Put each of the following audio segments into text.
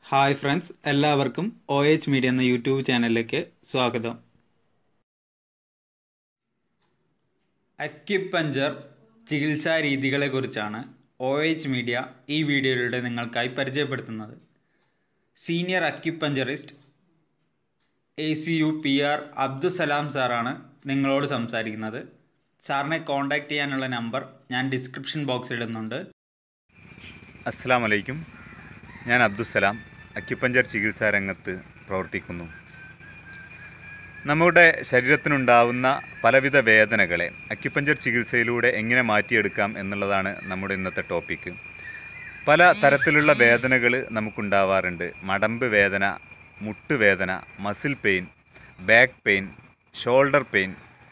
hi friends എല്ലാവർക്കും O H media എന്ന YouTube ചാനലിലേക്ക് സ്വാഗതം അക്യുപഞ്ചർ ചികിത്സാ രീതികളെക്കുറിച്ചാണ് ഒ എച്ച് മീഡിയ ഈ വീഡിയോയിലൂടെ നിങ്ങൾക്കായി പരിചയപ്പെടുത്തുന്നത് senior acupuncturist A C U P R Abdussalam സാറാണ് നിങ്ങളോട് സംസാരിക്കുന്നത് സാറിനെ കോൺടാക്റ്റ് ചെയ്യാനുള്ള നമ്പർ ഞാൻ ഡിസ്ക്രിപ്ഷൻ ബോക്സിൽ ഇടുന്നുണ്ട് അസ്സാം വലൈക്കും ഞാൻ അബ്ദുസലാം അക്യുപഞ്ചർ ചികിത്സാ രംഗത്ത് പ്രവർത്തിക്കുന്നു നമ്മുടെ ശരീരത്തിനുണ്ടാവുന്ന പലവിധ വേദനകളെ അക്യുപഞ്ചർ ചികിത്സയിലൂടെ എങ്ങനെ മാറ്റിയെടുക്കാം എന്നുള്ളതാണ് നമ്മുടെ ഇന്നത്തെ ടോപ്പിക്ക് പല തരത്തിലുള്ള വേദനകൾ നമുക്കുണ്ടാവാറുണ്ട് മടമ്പ് വേദന മുട്ടുവേദന muscle pain back pain shoulder pain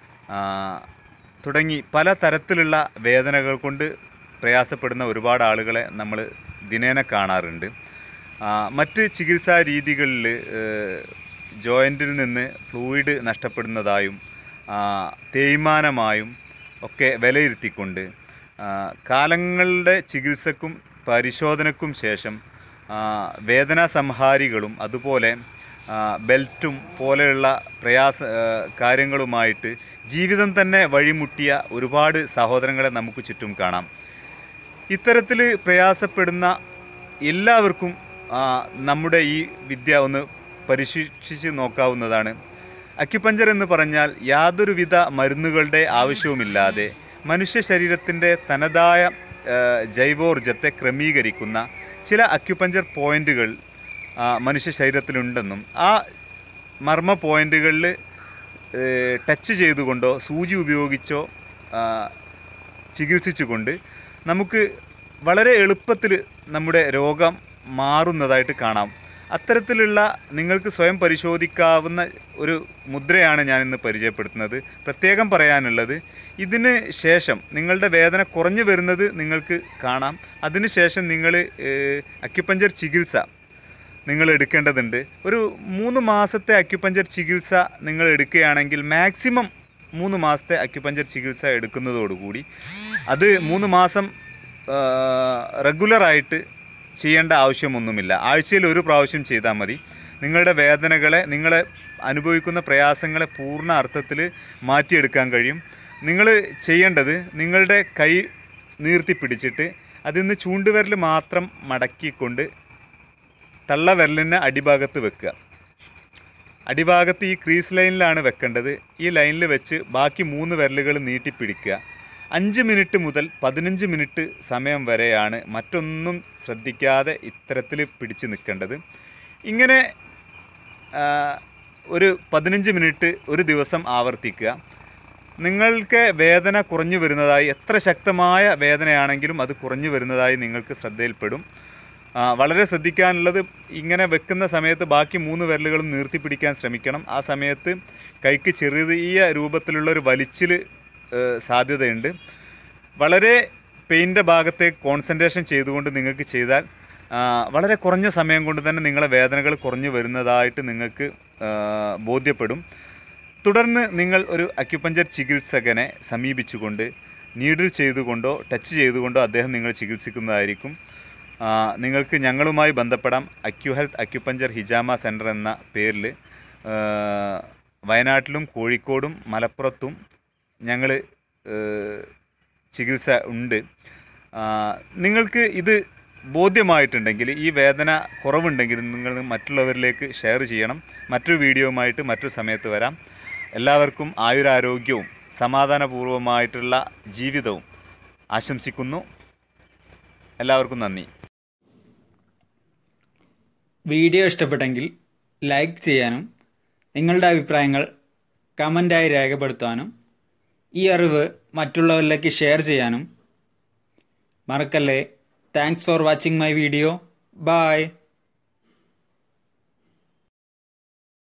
തുടങ്ങി പല തരത്തിലുള്ള വേദനകൾ കൊണ്ട് പ്രയാസപ്പെടുന്ന ഒരുപാട് ആളുകളെ നമ്മൾ ദിനേന കാണാറുണ്ട് ആ, മറ്റ് ചികിത്സാ രീതികളിൽ ജോയിൻറ്റിൽ നിന്ന് ഫ്ലൂയിഡ് നഷ്ടപ്പെടുന്നതായും ആ, തേയ്മാനമായും ഒക്കെ വിലയിരുത്തിക്കൊണ്ട് ആ, കാലങ്ങളുടെ ചികിത്സക്കും പരിശോധനക്കും ശേഷം ആ, വേദനാ സംഹാരികളും അതുപോലെ ആ, ബെൽറ്റും പോലെയുള്ള പ്രയാസ ആ, കാര്യങ്ങളുമായിട്ട് ജീവിതം തന്നെ വഴിമുട്ടിയ ഒരുപാട് സഹോദരങ്ങളെ നമുക്ക് ചുറ്റും കാണാം ഇത്തരത്തിൽ പ്രയാസപ്പെടുന്ന എല്ലാവർക്കും ആ, നമ്മുടെ ഈ വിദ്യ ഒന്ന് പരിശീക്ഷിച്ച് നോക്കാവുന്നതാണ് അക്യുപഞ്ചർ എന്ന് പറഞ്ഞാൽ യാതൊരുവിധ മരുന്നുകളുടെ ആവശ്യവുമില്ലാതെ മനുഷ്യ ശരീരത്തിൻ്റെ തനതായ ആ, ജൈവോർജത്തെ ക്രമീകരിക്കുന്ന ചില അക്യുപഞ്ചർ പോയിന്റുകൾ ആ, മനുഷ്യ ശരീരത്തിലുണ്ടെന്നും ആ മർമ്മ പോയിന്റുകളിൽ ടച്ച് ചെയ്തുകൊണ്ടോ സൂചി ഉപയോഗിച്ചോ ആ, ചികിത്സിച്ചുകൊണ്ട് നമുക്ക് വളരെ എളുപ്പത്തിൽ നമ്മുടെ രോഗം മാറുന്നതായിട്ട് കാണാം അത്തരത്തിലുള്ള നിങ്ങൾക്ക് സ്വയം പരിശോധിക്കാവുന്ന ഒരു മുദ്രയാണ് ഞാൻ ഇന്ന് പരിചയപ്പെടുത്തുന്നത് പ്രത്യേകം പറയാനുള്ളത് ഇതിന് ശേഷം നിങ്ങളുടെ വേദന കുറഞ്ഞു വരുന്നത് നിങ്ങൾക്ക് കാണാം അതിനുശേഷം നിങ്ങൾ അക്യുപഞ്ചർ ചികിത്സ നിങ്ങൾ എടുക്കേണ്ടതുണ്ട് ഒരു മൂന്ന് മാസത്തെ അക്യുപഞ്ചർ ചികിത്സ നിങ്ങൾ എടുക്കുകയാണെങ്കിൽ മാക്സിമം മൂന്ന് മാസത്തെ അക്യുപഞ്ചർ ചികിത്സ എടുക്കുന്നതോടുകൂടി അത് മൂന്ന് മാസം റെഗുലറായിട്ട് ചെയ്യേണ്ട ആവശ്യമൊന്നുമില്ല ആഴ്ചയിൽ ഒരു പ്രാവശ്യം ചെയ്താൽ മതി നിങ്ങളുടെ വേദനകളെ നിങ്ങളെ അനുഭവിക്കുന്ന പ്രയാസങ്ങളെ പൂർണ്ണ അർത്ഥത്തിൽ മാറ്റിയെടുക്കാൻ കഴിയും നിങ്ങൾ ചെയ്യേണ്ടത് നിങ്ങളുടെ കൈ നീർത്തി പിടിച്ചിട്ട് അതിൽ നിന്ന് ചൂണ്ടുവിരൽ മാത്രം മടക്കിക്കൊണ്ട് തള്ളവിരലിന് അടിഭാഗത്ത് വെക്കുക അടിഭാഗത്ത് ഈ ക്രീസ് ലൈനിലാണ് വെക്കേണ്ടത് ഈ ലൈനിൽ വെച്ച് ബാക്കി മൂന്ന് വിരലുകൾ നീട്ടിപ്പിടിക്കുക അഞ്ച് മിനിറ്റ് മുതൽ പതിനഞ്ച് മിനിറ്റ് സമയം വരെയാണ് മറ്റൊന്നും ശ്രദ്ധിക്കാതെ ഇത്തരത്തിൽ പിടിച്ച് നിൽക്കേണ്ടത് ഇങ്ങനെ ആ, ഒരു പതിനഞ്ച് മിനിറ്റ് ഒരു ദിവസം ആവർത്തിക്കുക നിങ്ങൾക്ക് വേദന കുറഞ്ഞു വരുന്നതായി എത്ര ശക്തമായ വേദനയാണെങ്കിലും അത് കുറഞ്ഞു വരുന്നതായി നിങ്ങൾക്ക് ശ്രദ്ധയിൽപ്പെടും ആ, വളരെ ശ്രദ്ധിക്കാനുള്ളത് ഇങ്ങനെ വെക്കുന്ന സമയത്ത് ബാക്കി മൂന്ന് വിരലുകളും നീർത്തി പിടിക്കാൻ ശ്രമിക്കണം ആ സമയത്ത് കൈക്ക് ചെറിയ രൂപത്തിലുള്ള ഒരു വലിച്ചിൽ ഏഹ്, സാധ്യതയുണ്ട് വളരെ പെയിൻ്റെ ഭാഗത്തെ കോൺസെൻട്രേഷൻ ചെയ്തുകൊണ്ട് നിങ്ങൾക്ക് ചെയ്താൽ ആ, വളരെ കുറഞ്ഞ സമയം കൊണ്ട് തന്നെ നിങ്ങളെ വേദനകൾ കുറഞ്ഞു വരുന്നതായിട്ട് നിങ്ങൾക്ക് ആ, ബോധ്യപ്പെടും തുടർന്ന് നിങ്ങൾ ഒരു അക്യുപഞ്ചർ ചികിത്സകനെ സമീപിച്ചുകൊണ്ട് നീഡിൽ ചെയ്തുകൊണ്ടോ ടച്ച് ചെയ്തുകൊണ്ടോ അദ്ദേഹം നിങ്ങൾ ചികിത്സിക്കുന്നതായിരിക്കും ആ, നിങ്ങൾക്ക് ഞങ്ങളുമായി ബന്ധപ്പെടാം അക്യു ഹെൽത്ത് അക്യുപഞ്ചർ ഹിജാമ സെൻറ്റർ എന്ന പേരിൽ ആ, വയനാട്ടിലും കോഴിക്കോടും മലപ്പുറത്തും ഞങ്ങൾ ചികിത്സ ഉണ്ട് ആ, നിങ്ങൾക്ക് ഇത് ബോധ്യമായിട്ടുണ്ടെങ്കിൽ ഈ വേദന കുറവുണ്ടെങ്കിൽ നിങ്ങൾ മറ്റുള്ളവരിലേക്ക് ഷെയർ ചെയ്യണം മറ്റൊരു വീഡിയോയുമായിട്ട് മറ്റൊരു സമയത്ത് വരാം എല്ലാവർക്കും ആയുരാരോഗ്യവും സമാധാനപൂർവമായിട്ടുള്ള ജീവിതവും ആശംസിക്കുന്നു എല്ലാവർക്കും നന്ദി വീഡിയോ ഇഷ്ടപ്പെട്ടെങ്കിൽ ലൈക്ക് ചെയ്യാനും നിങ്ങളുടെ അഭിപ്രായങ്ങൾ കമൻ്റായി രേഖപ്പെടുത്താനും ഈ അറിവ് മറ്റുള്ളവരിലേക്ക് ഷെയർ ചെയ്യാനും മറക്കല്ലേ thanks for watching my video bye